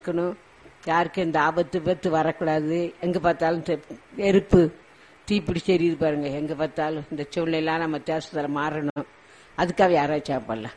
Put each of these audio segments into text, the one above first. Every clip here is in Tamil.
இருக்கணும் யாருக்கும் இந்த ஆபத்து விபத்து வரக்கூடாது எங்க பார்த்தாலும் தெ- நெருப்பு தீப்பிடிச்சு எரியுது பாருங்க எங்க பார்த்தாலும் இந்த சூழ்நிலாம் நம்ம தேசத்துல மாறணும் அதுக்காக யாராச்சும் சாப்பிடலாம்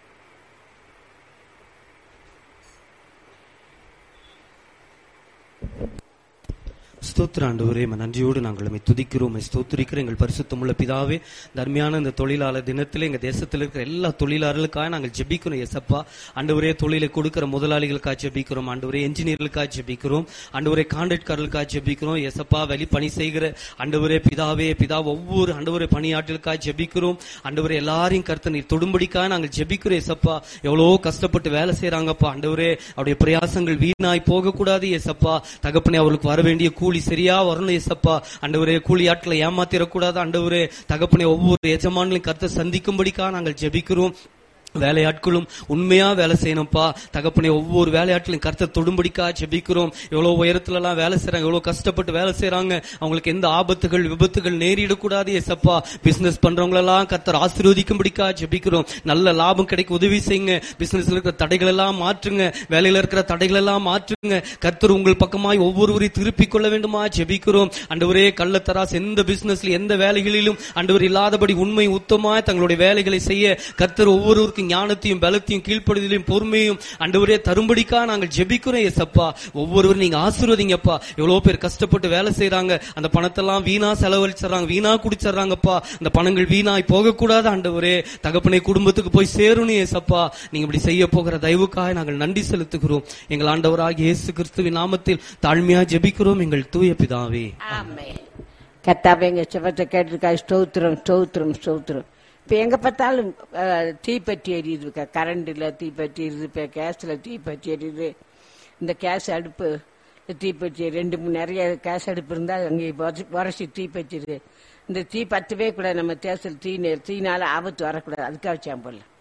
ஸ்தோத்திர ஆண்டவரே உம்மை நன்றியோடு நாங்கள் உம்மை துதிக்கிறோம் உம்மை ஸ்தோத்திரிக்கிறோம் எங்கள் பரிசுத்தமுள்ள பிதாவே தர்மியான இந்த தொழிலாளர் தினத்தில் எங்க தேசத்தில் இருக்கிற எல்லா தொழிலாளர்களுக்காக நாங்கள் ஜெபிக்கிறோம் எசப்பா ஆண்டவரே தொழிலை கொடுக்கிற முதலாளிகளுக்காக ஜெபிக்கிறோம் ஆண்டவரே என்ஜினியர்களுக்காக ஜெபிக்கிறோம் ஆண்டவரே கான்ட்ராக்டர்களுக்காக ஜெபிக்கிறோம் எசப்பா வெளி பணி செய்கிற ஆண்டவரே பிதாவே பிதா ஒவ்வொரு ஆண்டவரே பணியாற்றலுக்காக ஜெபிக்கிறோம் ஆண்டவரே எல்லாரையும் கருத்து நீர் தொடும்படிக்காக நாங்கள் ஜெபிக்கிறோம் எசப்பா எவ்வளவோ கஷ்டப்பட்டு வேலை செய்யறாங்கப்பா ஆண்டவரே அவருடைய பிரயாசங்கள் வீணாய் போகக்கூடாது ஏசப்பா தகப்பனே அவர்களுக்கு வர வேண்டிய கூலி சரியா வரணும் ஏசப்பா ஆண்டவரே கூலி ஆட்களை ஏமாத்திரக்கூடாது ஆண்டவரே தகப்பனே ஒவ்வொரு எஜமான்களையும் கருத்தை சந்திக்கும்படிக்காக நாங்கள் ஜெபிக்கிறோம் வேலையாட்களும் உண்மையா வேலை செய்யணும்ப்பா தகப்பனே ஒவ்வொரு வேலையாட்களையும் கருத்தை தொடும்படிக்கா ஜெபிக்கிறோம் எவ்வளவு உயரத்துல எல்லாம் வேலை செய்றாங்க எவ்வளவு கஷ்டப்பட்டு வேலை செய்றாங்க அவங்களுக்கு எந்த ஆபத்துகள் விபத்துகள் நேரிடக்கூடாது ஏசப்பா பிசினஸ் பண்றவங்களெல்லாம் கர்த்தர் ஆசீர்வதிக்கும்படிக்கா ஜெபிக்கிறோம் நல்ல லாபம் கிடைக்க உதவி செய்யுங்க பிசினஸ்ல இருக்கிற தடைகள் எல்லாம் மாற்றுங்க வேலையில இருக்கிற தடைகள் எல்லாம் மாற்றுங்க கர்த்தர் உங்கள் பக்கமாய் ஒவ்வொருவரையும் திருப்பிக் கொள்ள வேண்டுமா ஜெபிக்கிறோம் அண்டவரே கள்ளத்தராஸ் எந்த பிசினஸ்ல எந்த வேலைகளிலும் அண்டவர் இல்லாதபடி உண்மை உத்தமாய் தங்களுடைய வேலைகளை செய்ய கர்த்தர் ஒவ்வொருவருக்கும் ஞானத்தையும் பலத்தையும் கீழ்ப்படுதலையும் பொறுமையும் அண்டவரே தரும்படிக்கா நாங்கள் ஜெபிக்கிறோம் ஏசப்பா ஒவ்வொருவரும் நீங்க ஆசீர்வதிங்கப்பா எவ்வளவு பேர் கஷ்டப்பட்டு வேலை செய்றாங்க அந்த பணத்தெல்லாம் வீணா செலவழிச்சிடறாங்க வீணா குடிச்சிடறாங்கப்பா அந்த பணங்கள் வீணாய் போகக்கூடாது ஆண்டவரே தகப்பனை குடும்பத்துக்கு போய் சேரணும் ஏசப்பா நீங்க இப்படி செய்ய போகிற தயவுக்காக நாங்கள் நன்றி செலுத்துகிறோம் எங்கள் ஆண்டவராகிய இயேசு கிறிஸ்துவின் நாமத்தில் தாழ்மையா ஜெபிக்கிறோம் எங்கள் தூய பிதாவே ஆமே கத்தாப்ப எங்க செவத்தை கேட்டிருக்கா ஸ்தோத்திரம் ஸ்தோத்திரம் ஸ்தோத்திரம் இப்ப எங்க பார்த்தாலும் அஹ், தீப்பெட்டி எரியுது கரண்ட்ல தீப்பெட்டி எரியுது இப்ப கேஸ்ல தீப்பெட்டி எரியுது இந்த கேஸ் அடுப்பு தீப்பெட்டி ரெண்டு மூணு நிறைய கேஸ் அடுப்பு இருந்தா அங்கே உரசி- உரசி தீப்பெட்டிடுது இந்த தீ பத்தவே கூடாது நம்ம தேசத்தில் தீ நெ- தீனால ஆபத்து வரக்கூடாது அதுக்காக சாம்பலாம்